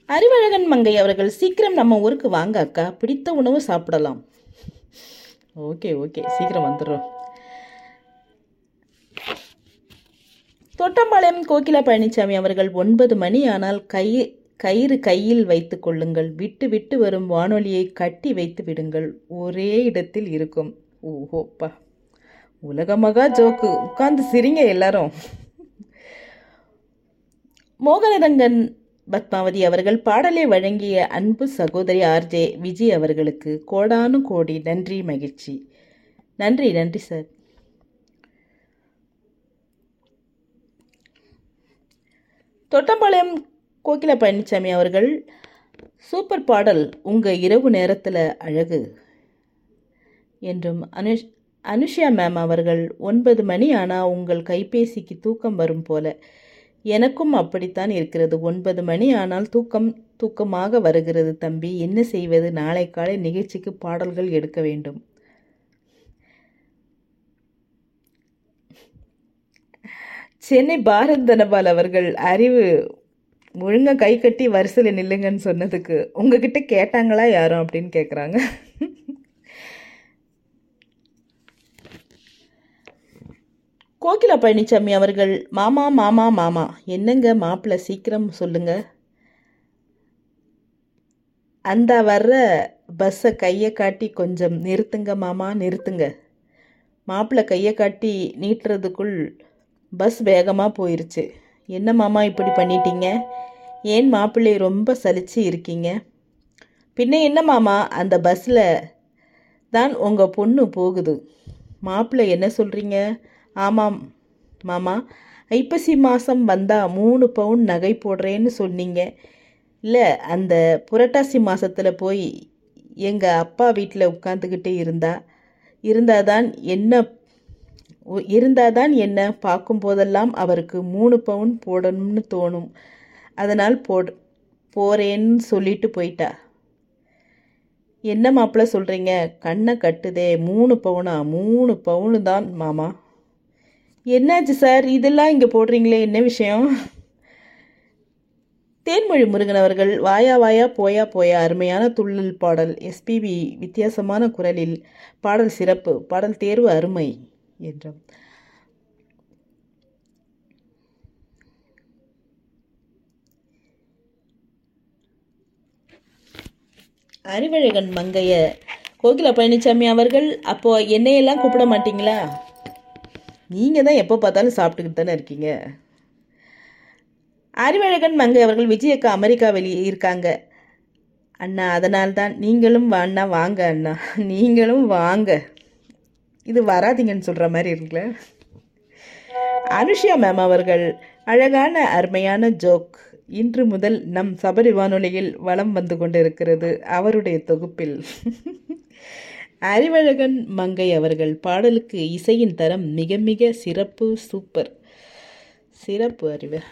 அறிவழகன் மங்கை அவர்கள் சீக்கிரம் நம்ம ஊருக்கு வாங்க அக்கா பிடித்த உணவு சாப்பிடலாம் ஓகே ஓகே சீக்கிரம் வந்துடுறோம் தோட்டம்பாளையம் கோகிலா பழனிசாமி அவர்கள் ஒன்பது மணி ஆனால் கை கயிறு கையில் வைத்துக் கொள்ளுங்கள் விட்டு விட்டு வரும் வானொலியை கட்டி வைத்து விடுங்கள் ஒரே இடத்தில் இருக்கும் ஓஹோப்பா உலகமகா ஜோக்கு உட்கார்ந்து சிரிங்க எல்லாரும் மோகனரங்கன் பத்மாவதி அவர்கள் பாடலை வழங்கிய அன்பு சகோதரி ஆர்ஜே விஜய் அவர்களுக்கு கோடானு கோடி நன்றி மகிழ்ச்சி நன்றி நன்றி சார் தொட்டம்பாளையம் கோகிலா பழனிசாமி அவர்கள் சூப்பர் பாடல் உங்கள் இரவு நேரத்தில் அழகு என்றும் அனுஷ் அனுஷா மேம் அவர்கள் ஒன்பது மணி ஆனால் உங்கள் கைபேசிக்கு தூக்கம் வரும் போல எனக்கும் அப்படித்தான் இருக்கிறது ஒன்பது மணி ஆனால் தூக்கம் தூக்கமாக வருகிறது தம்பி என்ன செய்வது நாளை காலை நிகழ்ச்சிக்கு பாடல்கள் எடுக்க வேண்டும் சென்னை பாரத் தனபால் அவர்கள் அறிவு ஒழுங்கா கை கட்டி வரிசையில் நில்லுங்கன்னு சொன்னதுக்கு உங்ககிட்ட கேட்டாங்களா யாரும் அப்படின்னு கேட்குறாங்க கோகிலா பழனிசாமி அவர்கள் மாமா மாமா மாமா என்னங்க மாப்பிள்ளை சீக்கிரம் சொல்லுங்க அந்த வர்ற பஸ்ஸை கையை காட்டி கொஞ்சம் நிறுத்துங்க மாமா நிறுத்துங்க மாப்பிள்ளை கையை காட்டி நீட்டுறதுக்குள் பஸ் வேகமாக போயிருச்சு என்ன மாமா இப்படி பண்ணிட்டீங்க ஏன் மாப்பிள்ளை ரொம்ப சலிச்சு இருக்கீங்க பின்ன என்ன மாமா அந்த பஸ்ஸில் தான் உங்கள் பொண்ணு போகுது மாப்பிள்ளை என்ன சொல்கிறீங்க ஆமாம் மாமா ஐப்பசி மாதம் வந்தால் மூணு பவுன் நகை போடுறேன்னு சொன்னீங்க இல்லை அந்த புரட்டாசி மாதத்தில் போய் எங்கள் அப்பா வீட்டில் உட்காந்துக்கிட்டே இருந்தா இருந்தாதான் என்ன இருந்தாதான் என்ன பார்க்கும் போதெல்லாம் அவருக்கு மூணு பவுன் போடணும்னு தோணும் அதனால் போட் போறேன்னு சொல்லிட்டு போயிட்டா என்ன மாப்பிள்ள சொல்கிறீங்க கண்ணை கட்டுதே மூணு பவுனா மூணு பவுனு தான் மாமா என்னாச்சு சார் இதெல்லாம் இங்கே போடுறீங்களே என்ன விஷயம் தேன்மொழி முருகன் அவர்கள் வாயா வாயா போயா போயா அருமையான துள்ளல் பாடல் எஸ்பிபி வித்தியாசமான குரலில் பாடல் சிறப்பு பாடல் தேர்வு அருமை என்றும் அறிவழகன் மங்கைய கோகிலா பழனிசாமி அவர்கள் அப்போ என்னையெல்லாம் கூப்பிட மாட்டீங்களா நீங்கள் தான் எப்போ பார்த்தாலும் சாப்பிட்டுக்கிட்டு தானே இருக்கீங்க அறிவழகன் மங்கை அவர்கள் விஜயக்கா அமெரிக்காவில் இருக்காங்க அண்ணா அதனால்தான் நீங்களும் அண்ணா வாங்க அண்ணா நீங்களும் வாங்க இது வராதீங்கன்னு சொல்கிற மாதிரி இருக்குல்ல அனுஷியா மேம் அவர்கள் அழகான அருமையான ஜோக் இன்று முதல் நம் சபரி வானொலியில் வலம் வந்து கொண்டிருக்கிறது அவருடைய தொகுப்பில் அறிவழகன் மங்கை அவர்கள் பாடலுக்கு இசையின் தரம் மிக மிக சிறப்பு சூப்பர் சிறப்பு அறிவு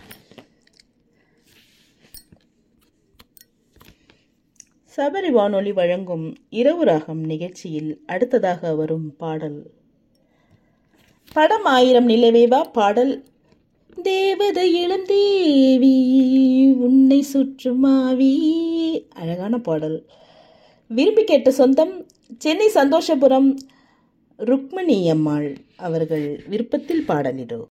சபரி வானொலி வழங்கும் இரவு ராகம் நிகழ்ச்சியில் அடுத்ததாக வரும் பாடல் படம் ஆயிரம் நிலவேவா பாடல் தேவதை இளம் தேவி உன்னை சுற்றுமாவி அழகான பாடல் விரும்பி கேட்ட சொந்தம் சென்னை சந்தோஷபுரம் ருக்மணி அம்மாள் அவர்கள் விருப்பத்தில் பாடலிடோ